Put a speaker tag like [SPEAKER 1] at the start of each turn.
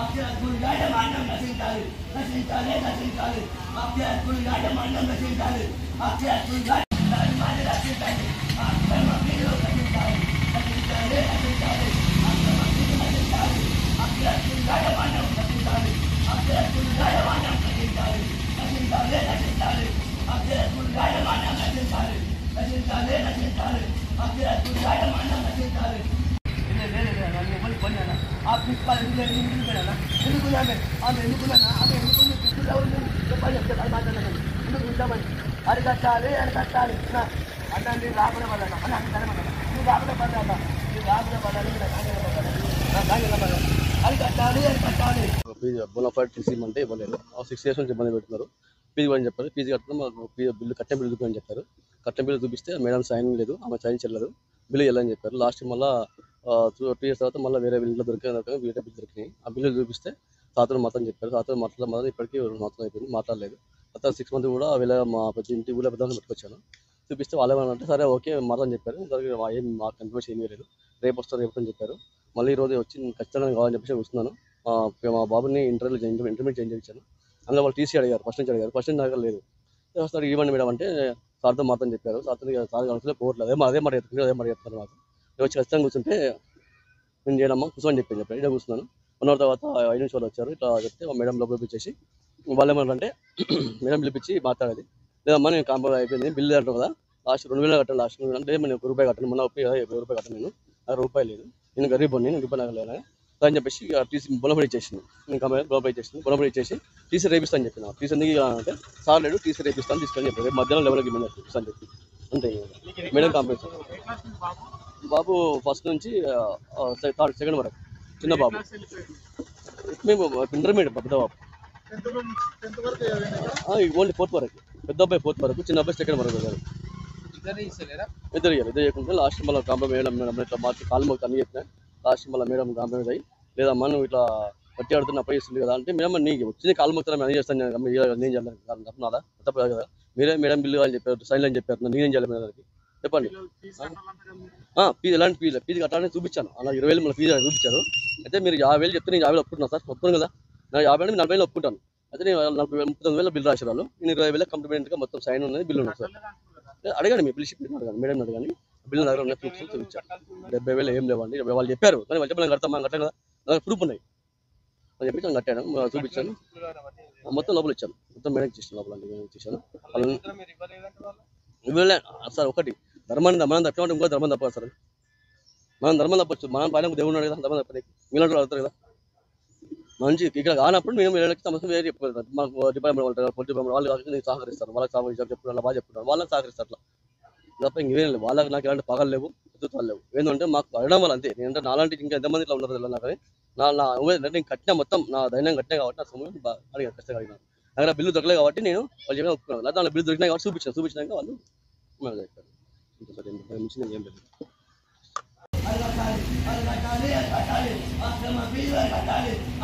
[SPEAKER 1] అభ్యర్థులు యాజమాన్యం నశించాలి నశించాలి నశించాలి అభ్యర్థులు యాజమాన్యం నశించాలి అభ్యర్థులు యాజమాన్యం నశించాలి అక్రమ వీరు నశించాలి నశించాలి నశించాలి అక్రమ వీరు నశించాలి అభ్యర్థులు యాజమాన్యం నశించాలి అభ్యర్థులు యాజమాన్యం నశించాలి నశించాలి నశించాలి అభ్యర్థులు యాజమాన్యం నశించాలి నశించాలి నశించాలి అభ్యర్థులు యాజమాన్యం నశించాలి ఆ ప్రిన్సిపాల్ ఎందుకు లేదు? ఎందుకు పోయినా ఎందుకు ఆమె ఆమె ఎందుకున్నా ఆమె ఎందుకు ప్రిన్సిపల్ ఎవరు లేరు? చెప్పాలి చెప్తే అది మాట్లాడలేదు ఎందుకు ఉంటామని అరికట్టాలి అరికట్టాలి నా అన్నండి రాబడే పడాలి అన్న అన్న నువ్వు రాబడే పడాలి నువ్వు రాబడే పడాలి నా కాంగ్రెస్ పడాలి నా కాంగ్రెస్ పడాలి అరికట్టాలి అరికట్టాలి
[SPEAKER 2] బోనాఫైడ్ టీసీ ఇమ్మంటే ఇవ్వలేదు ఆ సిక్స్ ఇయర్స్ నుంచి ఇబ్బంది పెడుతున్నారు ఫీజు అని చెప్పారు ఫీజు కట్టడం మాకు ఫీ- బిల్లు కట్టిన బిల్లు చూపని చెప్పారు కట్టిన బిల్లు చూపిస్తే మేడం సైన్ లేదు ఆమె సైన్ చెల్లదు బిల్లు వెళ్ళని చెప్పారు లాస్ట్ మళ్ళీ టూ టూ ఇయర్స్ తర్వాత మళ్ళీ వేరే బిల్లు దొరికిన దొరికిన వేరే బిల్లు దొరికినాయి ఆ బిల్లు చూపిస్తే సాతులు మాత్రం చెప్పారు సాతులు మాట్లాడడం మాత్రం ఇప్పటికీ రెండు సంవత్సరం అయిపోయింది మాట్లాడలేదు తర్వాత సిక్స్ మంత్ కూడా వీళ్ళ మా పెద్ద ఇంటి ఊళ్ళో పెద్ద పెట్టుకొచ్చాను చూపిస్తే వాళ్ళు ఏమన్నా సరే ఓకే మాత్రం చెప్పారు ఇంతవరకు మా ఏం మాకు ఇన్ఫర్మేషన్ ఏమీ లేదు రేపు వస్తారు రేపు అని చెప్పారు మళ్ళీ ఈ రోజు వచ్చి ఖచ్చితంగా కావాలని చెప్పేసి వస్తున్నాను మా మా బాబుని ఇంటర్వ్యూ ఇంటర్మీడియట్ చేంజ్ చేయించాను అందులో వాళ్ళు టీసీ అడిగారు ఫస్ట్ నుంచి అడిగారు ఫస్ట్ నుంచి అడగ లేదు సార్ ఇవ్వండి మేడం అంటే సార్తో మాత్రం చెప్పారు సార్తో సార్ కలిసి పోవట్లేదు అదే మా- అదే మాట చెప్తున్నారు అదే మాట చెప్తారు నాకు నేను వచ్చి ఖచ్చితంగా కూర్చుంటే నేను చేయడమ్మా కూర్చోని చెప్పి చెప్పాను ఇక్కడ కూర్చున్నాను వన్ అవర్ తర్వాత ఐదు నిమిషాలు వచ్చారు ఇట్లా చెప్తే మా మేడం లోపల పిలిచేసి వాళ్ళు ఏమన్నారంటే మేడం పిలిపించి మాట్లాడేది లేదమ్మా నేను కాంప్రమైజ్ అయిపోయింది బిల్లు అంటారు కదా లాస్ట్ రెండు వేలు కట్టాను లాస్ట్ అంటే నేను ఒక రూపాయి కట్టాను మొన్న ఒప్పి కదా ఒక రూపాయి కట్టాను నేను నాకు రూపాయి లేదు నేను గరీబ్ నేను రూపాయి నాకు లేదు అని చెప్పేసి ఇక టీసీ బొలబడి ఇచ్చేసింది నేను కంపెనీ బొలబడి ఇచ్చేసింది బొలబడి ఇచ్చేసి టీసీ రేపిస్తాను చెప్పిన టీసీ ఎందుకు అంటే సార్ లేడు టీసీ రేపిస్తాను తీసుకొని చెప్పారు రేపు మధ్యాహ్నం లెవెల్కి ఇవ్వండి అని చెప్పి అంతే ఇక. మేడం కంప్లైంట్ బాబు ఫస్ట్ నుంచి థర్డ్ సెకండ్ వరకు చిన్న బాబు మేము ఇంటర్మీడియట్ పెద్ద బాబు ఓన్లీ ఫోర్త్ వరకు పెద్ద అబ్బాయి ఫోర్త్ వరకు చిన్న అబ్బాయి సెకండ్ వరకు చదివారు. ఇద్దరు ఇయ్యారు ఇద్దరు చేయకుండా లాస్ట్ మళ్ళీ కాంప్రమైజ్ మేడం మేడం ఇట్లా మార్చి కాలు మొక్క అన్ని చెప్పిన లాస్ట్ మళ్ళీ మేడం కాంప్రమైజ్ అయ్యి లేదమ్మా నువ్వు ఇట్లా పట్టి ఆడుతున్న అప్ప చేస్తుంది కదా అంటే మేడం నీకు వచ్చింది కాలు మొత్తం నేను చేస్తాను నేను అమ్మ ఇయ్యాలి, నేను చేయాలి తప్పునాదా తప్పు కాదు కదా మీరే మేడం బిల్లు అని చెప్పారు సైన్ అని చెప్పారు నేనేం చేయాలి మేడం గారికి చెప్పండి ఫీజు ఎలాంటి ఫీజు ఫీజు కట్టాలని చూపించాను అలా ఇరవై వేలు మళ్ళీ ఫీజు చూపించారు అయితే మీరు యాభై వేలు చెప్తే నేను యాభై వేలు ఒప్పుకుంటున్నాను సార్ ఒప్పుకోను కదా నేను యాభై అంటే నలభై వేలు ఒప్పుకుంటాను అయితే నేను నలభై వేలు ముప్పై తొమ్మిది వేల బిల్లు రాశారు వాళ్ళు నేను ఇరవై వేల కంప్లీట్గా మొత్తం సైన్ ఉన్నది బిల్లు ఉన్నది సార్ అడగండి మీ బిల్ షిప్ అడగండి మేడం అడగండి బిల్లు దగ్గర ఉన్న ప్రూఫ్స్ చూపించారు డెబ్బై వేలు ఏం లేవండి డెబ్బై వాళ్ళు చెప్పారు కానీ వాళ్ళు చెప్పిన కడతాం మనం కట్టాం కదా నాకు ప్రూఫ్ ఉన్నాయి అని చెప్పి నేను కట్టాను మా చూపించాను మొత్తం లోపల ఇచ్చాను మొత్తం మేడం ఇచ్చేసాను లోపల అంటే నేను ఇచ్చేసాను వాళ్ళు ఇవ్వలే సార్ ఒకటి ధర్మాన్ని మనం తప్పమంటే ఇంకో ధర్మం తప్పదు సార్ మనం ధర్మం తప్పచ్చు మనం పైన దేవుడు ఉన్నాడు కదా ధర్మం తప్పదు మీలాంటి వాళ్ళు అవుతారు కదా మంచి ఇక్కడ కానప్పుడు మేము వీళ్ళకి సమస్య వేరే చెప్పారు మాకు డిపార్ట్మెంట్ వాళ్ళు పొలిటీ డిపార్ట్మెంట్ వాళ్ళు కాకపోతే నీకు సహకరిస్తారు వాళ్ళకి సహకరించారు చెప్తున్నారు బాగా చెప్తున్నారు వాళ్ళకి సహకరిస్తారు అట్లా తప్ప ఇంకేం లేదు వాళ్ళకి నాకు ఎలాంటి పగలు లేవు ఎత్తుతాలు లేవు ఏంటంటే మాకు అడగడం వల్ల అంతే నేనంటే నాలాంటి ఇంకా ఎంతమంది ఇట్లా ఉన్నారు తెలియదు నాకు కానీ నా నా ఊహ ఏంటంటే నేను కట్టిన మొత్తం నా ధైర్యం కట్టినా కాబట్టి నా సొమ్ము బాగా అడిగాను కష్టంగా అడిగినాను నాకు బిల్లు దొరకలేదు కాబట్టి నేను వాళ్ళు చెప్పిన ఒప్పుకున్నాను లేదా దాని బిల్లు దొరికినాయి కాబట్టి చూపించాను చూపించినాక వాళ్ళు మేము చెప్పారు ఇంకా సరే ఏం- మించి నేను ఏం లేదు
[SPEAKER 1] అరికట్టాలి అరికట్టాలి అరికట్టాలి అక్రమ వీరు అరికట్టాలి